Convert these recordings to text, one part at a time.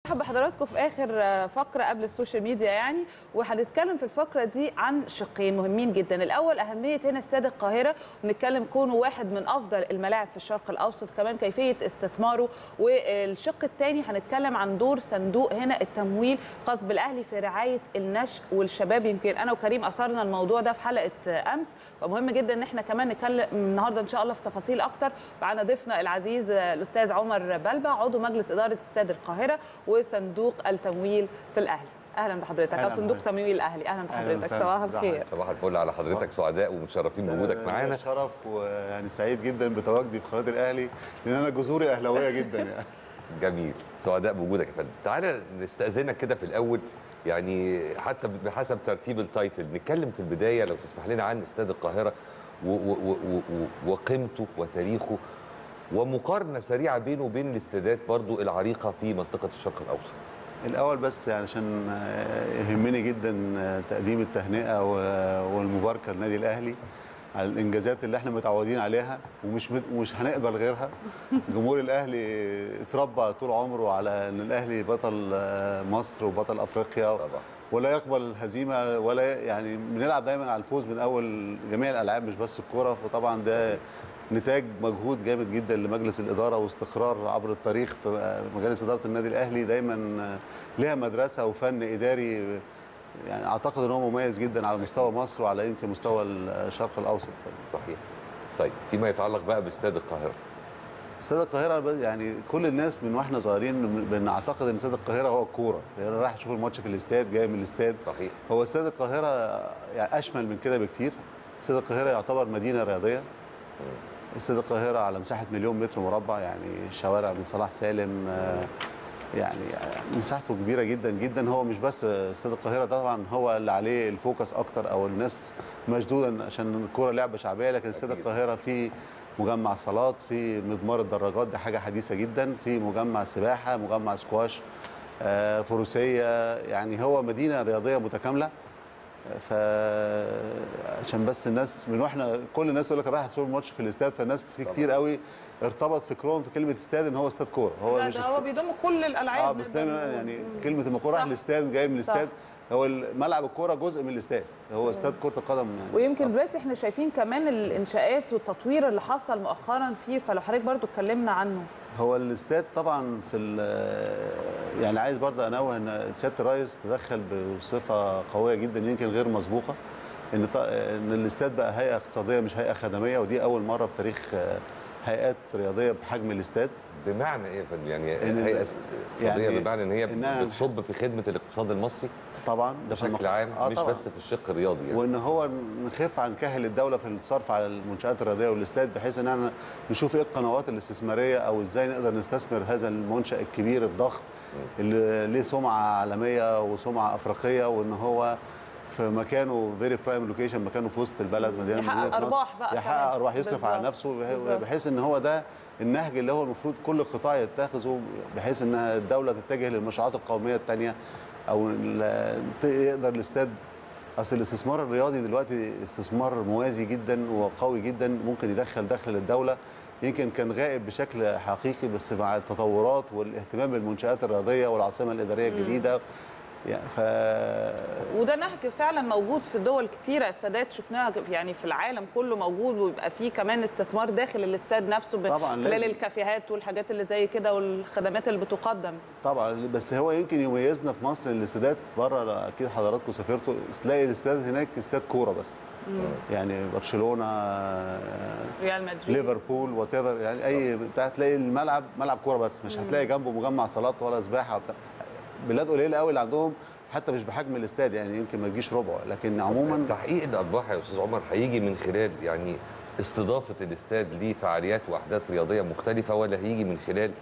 برحب بحضراتكم في اخر فقره قبل السوشيال ميديا يعني وهنتكلم في الفقره دي عن شقين مهمين جدا الاول اهميه هنا استاد القاهره ونتكلم كونه واحد من افضل الملاعب في الشرق الاوسط كمان كيفيه استثماره والشق الثاني هنتكلم عن دور صندوق هنا التمويل خاص بالاهلي في رعايه النشء والشباب يمكن انا وكريم اثرنا الموضوع ده في حلقه امس فمهم جدا ان احنا كمان نتكلم النهارده ان شاء الله في تفاصيل اكتر معانا ضيفنا العزيز الاستاذ عمر بلبع عضو مجلس اداره استاد القاهره وصندوق التمويل في الاهلي اهلا بحضرتك او صندوق تمويل الاهلي اهلا بحضرتك صباح الخير صباح الفل على حضرتك سعداء ومتشرفين بوجودك معانا شرف ويعني سعيد جدا بتواجدي في قناه الاهلي لان انا جذوري اهلاويه جدا يعني جميل سعداء بوجودك يا فندم تعالى نستاذنك كده في الاول يعني حتى بحسب ترتيب التايتل نتكلم في البدايه لو تسمح لنا عن استاد القاهره وقيمته وتاريخه ومقارنه سريعه بينه وبين الاستادات برضو العريقه في منطقه الشرق الاوسط الاول بس عشان يهمني جدا تقديم التهنئه والمباركه للنادي الاهلي على الانجازات اللي احنا متعودين عليها ومش مش هنقبل غيرها جمهور الاهلي اتربى طول عمره على ان الاهلي بطل مصر وبطل افريقيا طبعا. ولا يقبل الهزيمه ولا يعني بنلعب دايما على الفوز من اول جميع الالعاب مش بس الكوره فطبعا ده نتاج مجهود جامد جدا لمجلس الاداره واستقرار عبر التاريخ في مجالس اداره النادي الاهلي دايما لها مدرسه وفن اداري يعني اعتقد ان هو مميز جدا على مستوى مصر وعلى يمكن مستوى الشرق الاوسط صحيح طيب فيما يتعلق بقى باستاد القاهره استاد القاهره يعني كل الناس من واحنا صغيرين بنعتقد ان استاد القاهره هو الكوره يعني انا رايح اشوف الماتش في الاستاد جاي من الاستاد صحيح هو استاد القاهره يعني اشمل من كده بكتير استاد القاهره يعتبر مدينه رياضيه استاد القاهره على مساحه مليون متر مربع يعني شوارع من صلاح سالم يعني مساحته كبيره جدا جدا هو مش بس استاد القاهره طبعا هو اللي عليه الفوكس اكتر او الناس مشدوده عشان الكوره لعبه شعبيه لكن استاد القاهره فيه مجمع صالات في مضمار الدراجات دي حاجه حديثه جدا في مجمع سباحه مجمع سكواش فروسيه يعني هو مدينه رياضيه متكامله فعشان بس الناس من واحنا كل الناس يقول لك رايح اشوف ماتش في الاستاد فالناس في كتير قوي ارتبط فكرهم في كلمه استاد ان هو استاد كوره هو مش هو بيضم كل الالعاب اه بس دايما يعني كلمه لما الكوره رايح الاستاد جاي من الاستاد هو ملعب الكوره جزء من الاستاد هو استاد كره القدم يعني ويمكن دلوقتي احنا شايفين كمان الانشاءات والتطوير اللي حصل مؤخرا فيه فلو حضرتك برضو اتكلمنا عنه هو الاستاد طبعا في يعني عايز برضه انوه ان سياده الرئيس تدخل بصفه قويه جدا يمكن غير مسبوقه ان ان الاستاد بقى هيئه اقتصاديه مش هيئه خدميه ودي اول مره في تاريخ هيئات رياضيه بحجم الاستاد بمعنى ايه يا فندم يعني هيئه اقتصاديه يعني بمعنى ان هي إن بتصب في خدمه الاقتصاد المصري طبعا ده بشكل عام آه مش طبعًا. بس في الشق الرياضي يعني. وان هو نخف عن كاهل الدوله في الصرف على المنشات الرياضيه والاستاد بحيث ان احنا نشوف ايه القنوات الاستثماريه او ازاي نقدر نستثمر هذا المنشا الكبير الضخم اللي ليه سمعه عالميه وسمعه افريقيه وان هو في مكانه فيري برايم لوكيشن مكانه في وسط البلد مدينه يحقق ارباح بقى يحقق ارباح يصرف على نفسه بحيث ان هو ده النهج اللي هو المفروض كل قطاع يتخذه بحيث ان الدوله تتجه للمشروعات القوميه الثانيه او يقدر الاستاد اصل الاستثمار الرياضي دلوقتي استثمار موازي جدا وقوي جدا ممكن يدخل دخل للدوله يمكن كان غائب بشكل حقيقي بس مع التطورات والاهتمام بالمنشات الرياضيه والعاصمه الاداريه الجديده يعني ف وده نهج فعلا موجود في دول كتيره استادات شفناها يعني في العالم كله موجود ويبقى فيه كمان استثمار داخل الاستاد نفسه طبعا خلال الكافيهات والحاجات اللي زي كده والخدمات اللي بتقدم طبعا بس هو يمكن يميزنا في مصر الاستادات بره اكيد حضراتكم سافرتوا تلاقي الاستاد هناك استاد كوره بس مم. يعني برشلونه ريال مدريد ليفربول وات يعني اي بتاع تلاقي الملعب ملعب كوره بس مش مم. هتلاقي جنبه مجمع صالات ولا سباحه وبتاع بلاد قليله قوي اللي عندهم حتى مش بحجم الاستاد يعني يمكن ما تجيش ربعه لكن عموما تحقيق الارباح يا استاذ عمر هيجي من خلال يعني استضافه الاستاد لفعاليات واحداث رياضيه مختلفه ولا هيجي من خلال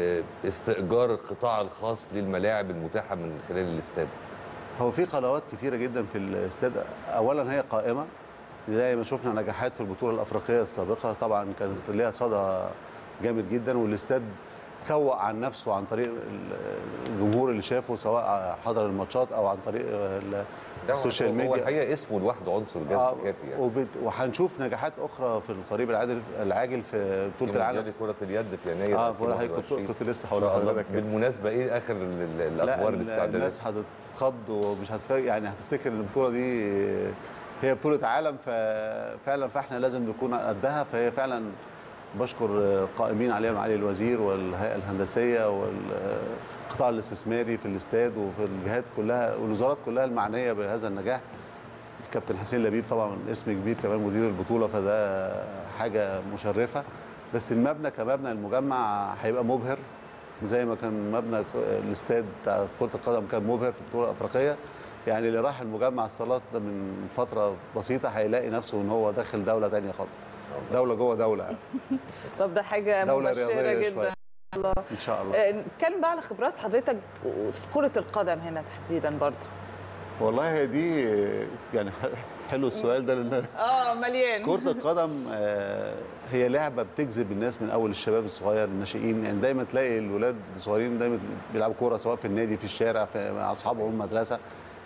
استئجار القطاع الخاص للملاعب المتاحه من خلال الاستاد؟ هو في قنوات كثيره جدا في الاستاد اولا هي قائمه زي ما شفنا نجاحات في البطوله الافريقيه السابقه طبعا كانت ليها صدى جامد جدا والاستاد سوق عن نفسه عن طريق الجمهور اللي شافه سواء حضر الماتشات او عن طريق ده السوشيال هو- هو ميديا الحقيقه اسمه لوحده عنصر جذب آه، كافي يعني وبت... وهنشوف نجاحات اخرى في القريب العاجل العاجل في بطوله في العالم مونديال كره اليد في يناير اه بقول لحضرتك كنت, 2021. كنت لسه إن هقول شاء الله. لحضرتك كده. بالمناسبه ايه اخر ال- ال- لا الاخبار ال- الاستعدادات الناس هتتخض ومش هتفكر يعني هتفتكر ان البطوله دي هي بطوله عالم ففعلا فاحنا لازم نكون قدها فهي فعلا بشكر القائمين عليها معالي الوزير والهيئه الهندسيه والقطاع الاستثماري في الاستاد وفي الجهات كلها والوزارات كلها المعنيه بهذا النجاح الكابتن حسين لبيب طبعا اسم كبير كمان مدير البطوله فده حاجه مشرفه بس المبنى كمبنى المجمع هيبقى مبهر زي ما كان مبنى الاستاد بتاع كره القدم كان مبهر في البطوله الافريقيه يعني اللي راح المجمع الصالات ده من فتره بسيطه هيلاقي نفسه ان هو داخل دوله تانية خالص دوله جوه دوله يعني. طب ده حاجه دوله مبشره رياضيه جدا شويه ان شاء الله آه، نتكلم بقى على خبرات حضرتك في كره القدم هنا تحديدا برضه والله هي دي يعني حلو السؤال ده لان اه مليان كرة القدم آه، هي لعبة بتجذب الناس من أول الشباب الصغير الناشئين يعني دايما تلاقي الولاد الصغيرين دايما بيلعبوا كورة سواء في النادي في الشارع في مع أصحابهم المدرسة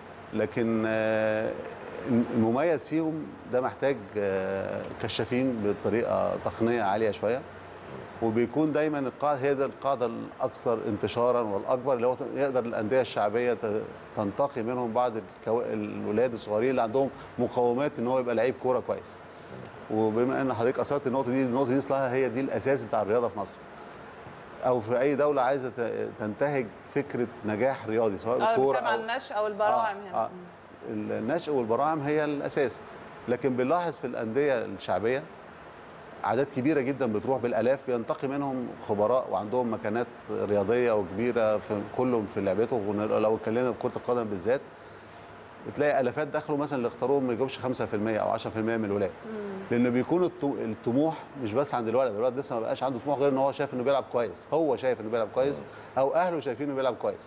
لكن آه، المميز فيهم ده محتاج آه، كشافين بطريقة تقنية عالية شوية وبيكون دايما القاعده هي ده القاعده الاكثر انتشارا والاكبر اللي هو يقدر الانديه الشعبيه ت- تنتقي منهم بعض الكو... الولاد الصغيرين اللي عندهم مقومات ان هو يبقى لعيب كوره كويس. وبما ان حضرتك اثرت النقطه دي النقطه دي اصلها هي دي الاساس بتاع الرياضه في مصر. او في اي دوله عايزه ت- تنتهج فكره نجاح رياضي سواء اه الكوره بنتكلم عن او النشأ او البراعم آه، هنا آه. النشء والبراعم هي الاساس لكن بنلاحظ في الانديه الشعبيه اعداد كبيره جدا بتروح بالالاف بينتقي منهم خبراء وعندهم مكانات رياضيه وكبيره في كلهم في لعبتهم ولو اتكلمنا بكره القدم بالذات بتلاقي الافات دخلوا مثلا اللي اختاروهم ما يجيبش 5% او 10% من الولاد لان بيكون الطو- الطموح مش بس عند الولد الولد لسه ما بقاش عنده طموح غير ان هو شايف انه بيلعب كويس هو شايف انه بيلعب كويس او اهله شايفين انه بيلعب كويس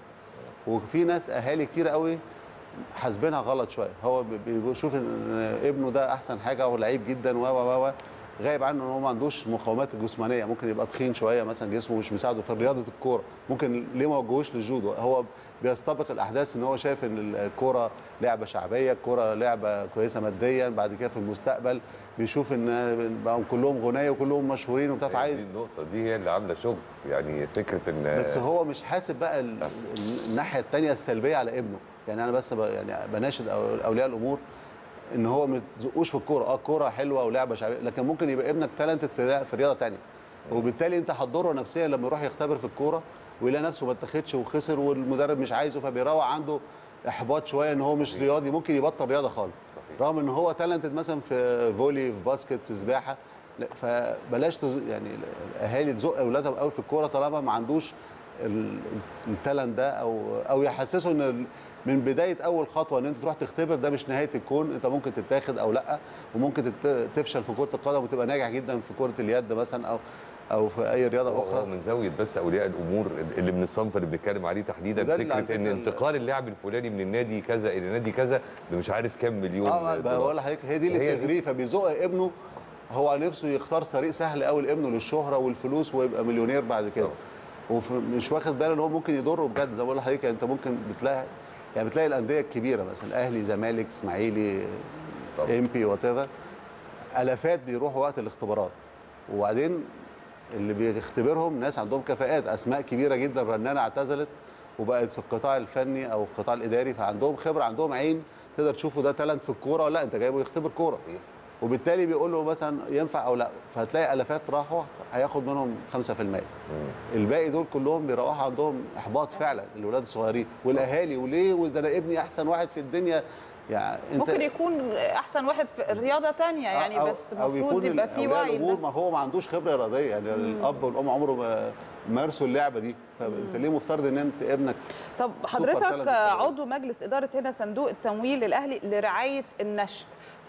وفي ناس اهالي كتير قوي حاسبينها غلط شويه هو بي- بيشوف ان ابنه ده احسن حاجه هو لعيب جدا و و و غايب عنه ان هو ما عندوش مقاومات الجسمانيه ممكن يبقى تخين شويه مثلا جسمه مش مساعده في رياضه الكوره ممكن ليه ما وجهوش للجودو هو بيستبق الاحداث ان هو شايف ان الكوره لعبه شعبيه الكوره لعبه كويسه ماديا بعد كده في المستقبل بيشوف ان بقوا كلهم غنايه وكلهم مشهورين وبتاع دي فعايز النقطه دي هي اللي عامله شغل يعني فكره ان بس هو مش حاسب بقى ال- ال- الناحيه الثانيه السلبيه على ابنه يعني انا بس ب- يعني بناشد أو- اولياء الامور ان هو ما تزقوش في الكوره اه الكوره حلوه ولعبه شعبيه لكن ممكن يبقى ابنك تالنتد في ريا- في رياضه ثانيه وبالتالي انت هتضره نفسيا لما يروح يختبر في الكوره ويلاقي نفسه ما اتاخدش وخسر والمدرب مش عايزه فبيروح عنده احباط شويه ان هو مش رياضي ممكن يبطل رياضه خالص صحيح. رغم ان هو تالنتد مثلا في فولي في باسكت في سباحه لا، فبلاش تز... يعني الاهالي تزق اولادهم قوي في الكوره طالما ما عندوش ال- التالنت ده او او يحسسوا ان ال- من بدايه اول خطوه ان انت تروح تختبر ده مش نهايه الكون انت ممكن تتاخد او لا وممكن تت- تفشل في كره القدم وتبقى ناجح جدا في كره اليد مثلا او او في اي رياضه هو اخرى من زاويه بس اولياء الامور اللي من الصنف اللي بنتكلم عليه تحديدا وده اللي على فكره ان فكرة انتقال اللاعب الفلاني من النادي كذا الى نادي كذا مش عارف كام مليون اه دولار. بقول لحضرتك هي دي اللي هي دي. بتغريه فبيزق ابنه هو نفسه يختار طريق سهل قوي لابنه للشهره والفلوس ويبقى مليونير بعد كده طبعا. ومش واخد باله ان هو ممكن يضره بجد زي ما بقول لحضرتك يعني انت ممكن بتلاقي يعني بتلاقي الانديه الكبيره مثلا اهلي زمالك اسماعيلي طبعا. ام بي وات ايفر الافات بيروحوا وقت الاختبارات وبعدين اللي بيختبرهم ناس عندهم كفاءات اسماء كبيره جدا رنانه اعتزلت وبقت في القطاع الفني او القطاع الاداري فعندهم خبره عندهم عين تقدر تشوفه ده تالنت في الكوره ولا لا انت جايبه يختبر كوره صحيح. وبالتالي بيقول له مثلا ينفع او لا فهتلاقي الافات راحوا هياخد منهم 5% الباقي دول كلهم بيروحوا عندهم احباط فعلا الولاد الصغيرين والاهالي وليه وده انا ابني احسن واحد في الدنيا يعني انت ممكن يكون احسن واحد في رياضه تانية يعني أو- بس أو المفروض يكون يبقى في أولياء وعي الامور ده. ما هو ما عندوش خبره رياضيه يعني الاب والام عمره ما مارسوا اللعبه دي فانت ليه مفترض ان انت ابنك طب سوبر حضرتك تالنت. عضو مجلس اداره هنا صندوق التمويل الاهلي لرعايه النشء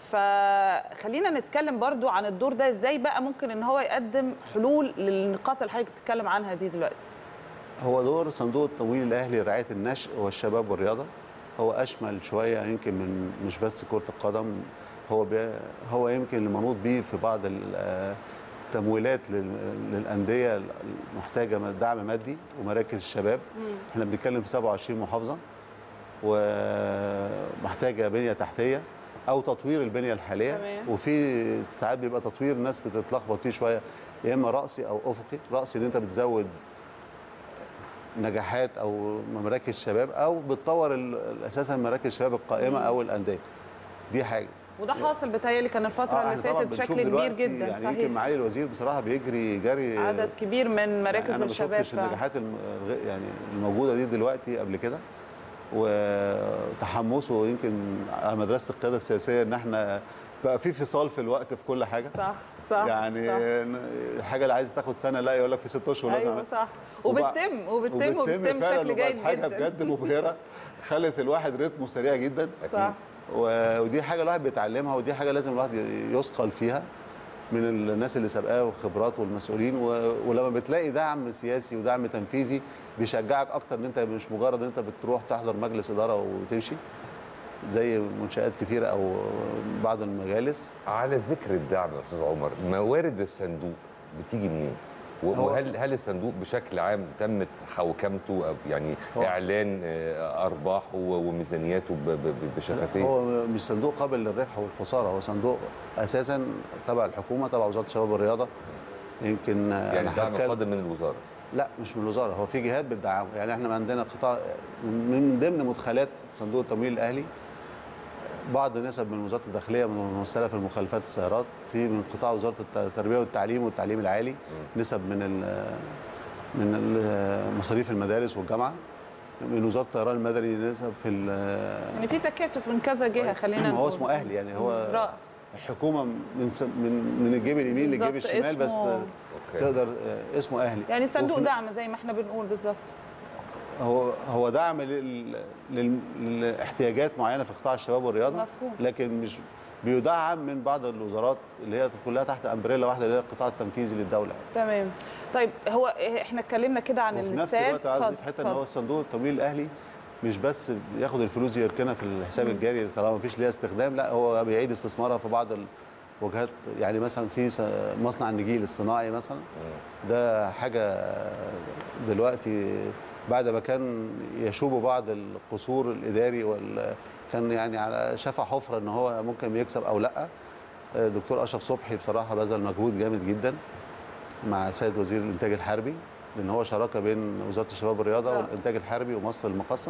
فخلينا نتكلم برضو عن الدور ده ازاي بقى ممكن ان هو يقدم حلول للنقاط اللي حضرتك بتتكلم عنها دي دلوقتي هو دور صندوق التمويل الاهلي لرعايه النشء والشباب والرياضه هو اشمل شويه يمكن من مش بس كره القدم هو بي هو يمكن اللي منوط بيه في بعض ال- التمويلات لل- للانديه المحتاجه دعم مادي ومراكز الشباب احنا بنتكلم في 27 محافظه ومحتاجه بنيه تحتيه او تطوير البنيه الحاليه تمام. وفي ساعات بيبقى تطوير الناس بتتلخبط فيه شويه يا اما راسي او افقي راسي ان انت بتزود نجاحات او مراكز شباب او بتطور ال- اساسا مراكز الشباب القائمه او الانديه دي حاجه وده حاصل بتهيألي كان الفتره آه، اللي إحنا طبعاً فاتت بنشوف بشكل كبير دلوقتي جدا يعني صحيح يمكن معالي الوزير بصراحه بيجري جري عدد كبير من مراكز يعني انا ما الشباب شفتش النجاحات الم- الغ- يعني الموجوده دي دلوقتي قبل كده وتحمسه يمكن على مدرسه القياده السياسيه ان احنا بقى في فصال في الوقت في كل حاجه صح صح يعني صح. الحاجه اللي عايز تاخد سنه لا يقول لك في ست اشهر لازم ايوه أعمل- صح وبع- وبتتم وبتتم وبتتم فعلا بشكل وبقت جيد حاجه جدا بجد مبهره خلت الواحد رتمه سريع جدا صح و- ودي حاجه الواحد بيتعلمها ودي حاجه لازم الواحد ي- يثقل فيها من الناس اللي سابقاه والخبرات والمسؤولين و... ولما بتلاقي دعم سياسي ودعم تنفيذي بيشجعك اكتر ان انت مش مجرد ان انت بتروح تحضر مجلس اداره وتمشي زي منشات كتيره او بعض المجالس على ذكر الدعم يا استاذ عمر موارد الصندوق بتيجي منين؟ و- هو- وهل هل الصندوق بشكل عام تمت حوكمته او يعني هو- اعلان آه، ارباحه وميزانياته ب- ب- ب- بشفافيه؟ هو مش صندوق قابل للربح والخساره هو صندوق اساسا تبع الحكومه تبع وزاره الشباب والرياضه يمكن يعني أنا دعم هتكلم- قادم من الوزاره لا مش من الوزاره هو في جهات بتدعمه يعني احنا عندنا قطاع من ضمن مدخلات صندوق التمويل الاهلي بعض نسب من وزاره الداخليه ممثله في المخالفات السيارات في من قطاع وزاره التربيه والتعليم والتعليم العالي نسب من ال من ال- مصاريف المدارس والجامعه من وزاره الطيران المدني نسب في ال- يعني في تكاتف من كذا جهه خلينا ما هو نقول. اسمه اهلي يعني هو رائع الحكومه من س- من من الجيب اليمين للجيب بالظبط، الشمال بس اسمه- اوكي تقدر آه، اسمه اهلي يعني صندوق وفي- دعم زي ما احنا بنقول بالظبط هو هو دعم لل- لل- لاحتياجات معينه في قطاع الشباب والرياضه مفهوم. لكن مش بيدعم من بعض الوزارات اللي هي كلها تحت امبريلا واحده اللي هي القطاع التنفيذي للدوله تمام طيب هو احنا اتكلمنا كده عن وفي الاستاد نفس الوقت عايز اتفضل، اضيف حته ان اتفضل. هو الصندوق التمويل الاهلي مش بس بياخد الفلوس دي يركنها في الحساب الجاري طالما ما فيش ليها استخدام لا هو بيعيد استثمارها في بعض الوجهات يعني مثلا في س- مصنع النجيل الصناعي مثلا ده حاجه دلوقتي بعد ما كان يشوب بعض القصور الاداري وال كان يعني على شفا حفره ان هو ممكن يكسب او لا دكتور اشرف صبحي بصراحه بذل مجهود جامد جدا مع سيد وزير الانتاج الحربي لان هو شراكه بين وزاره الشباب والرياضه آه. والانتاج الحربي ومصر المقاصه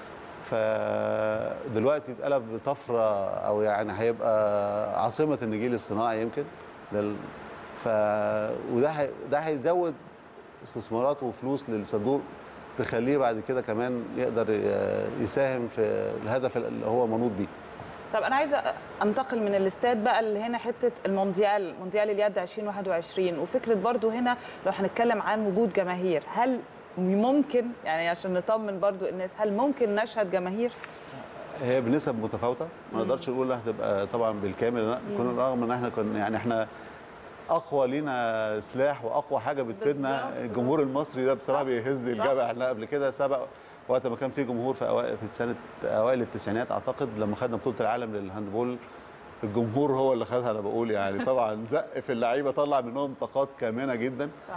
فدلوقتي اتقلب طفره او يعني هيبقى عاصمه النجيل الصناعي يمكن ده ال... ف وده هي... ده هيزود استثمارات وفلوس للصندوق تخليه بعد كده كمان يقدر ي- يساهم في الهدف اللي هو منوط بيه طب انا عايزه انتقل من الاستاد بقى اللي هنا حته المونديال مونديال اليد 2021 وفكره برضو هنا لو هنتكلم عن وجود جماهير هل ممكن يعني عشان نطمن برضو الناس هل ممكن نشهد جماهير هي بنسب متفاوته ما نقدرش نقول انها هتبقى طبعا بالكامل لا، كنا رغم ان احنا كنا يعني احنا اقوى لينا سلاح واقوى حاجه بتفيدنا بالظبط. الجمهور المصري ده بصراحه صح. بيهز صح. الجبهه احنا قبل كده سبق وقت ما كان في جمهور في اوائل في سنه اوائل التسعينات اعتقد لما خدنا بطوله العالم للهاندبول الجمهور هو اللي خدها انا بقول يعني طبعا زق في اللعيبه طلع منهم طاقات كامنه جدا صح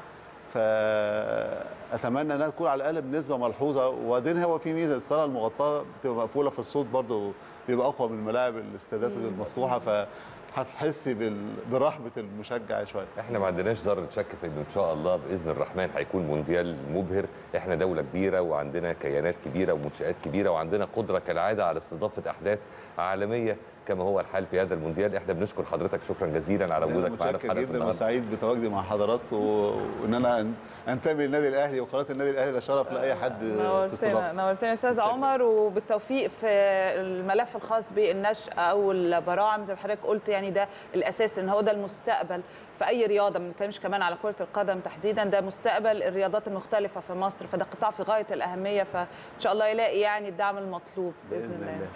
فاتمنى انها تكون على الاقل بنسبه ملحوظه وبعدين هو في ميزه الصاله المغطاه بتبقى مقفوله في الصوت برضه بيبقى اقوى من الملاعب الاستادات المفتوحه فهتحسي بال- برحبه المشجع شويه احنا ما عندناش ذره شك في انه ان شاء الله باذن الرحمن هيكون مونديال مبهر احنا دوله كبيره وعندنا كيانات كبيره ومنشات كبيره وعندنا قدره كالعاده على استضافه احداث عالميه كما هو الحال في هذا المونديال احنا بنشكر حضرتك شكرا جزيلا على أنا وجودك معنا في متشكر حلقه جدا النهارده وسعيد بتواجدي مع حضراتكم و- وان انا أن- انتمي للنادي الاهلي وقناه النادي الاهلي ده شرف لاي حد في نورتنا استضافتي نورتنا يا استاذ متشكر. عمر وبالتوفيق في الملف الخاص بالنشأة او البراعم زي ما حضرتك قلت يعني ده الاساس ان هو ده المستقبل في اي رياضه ما بنتكلمش كمان على كره القدم تحديدا ده مستقبل الرياضات المختلفه في مصر فده قطاع في غايه الاهميه فان شاء الله يلاقي يعني الدعم المطلوب باذن الله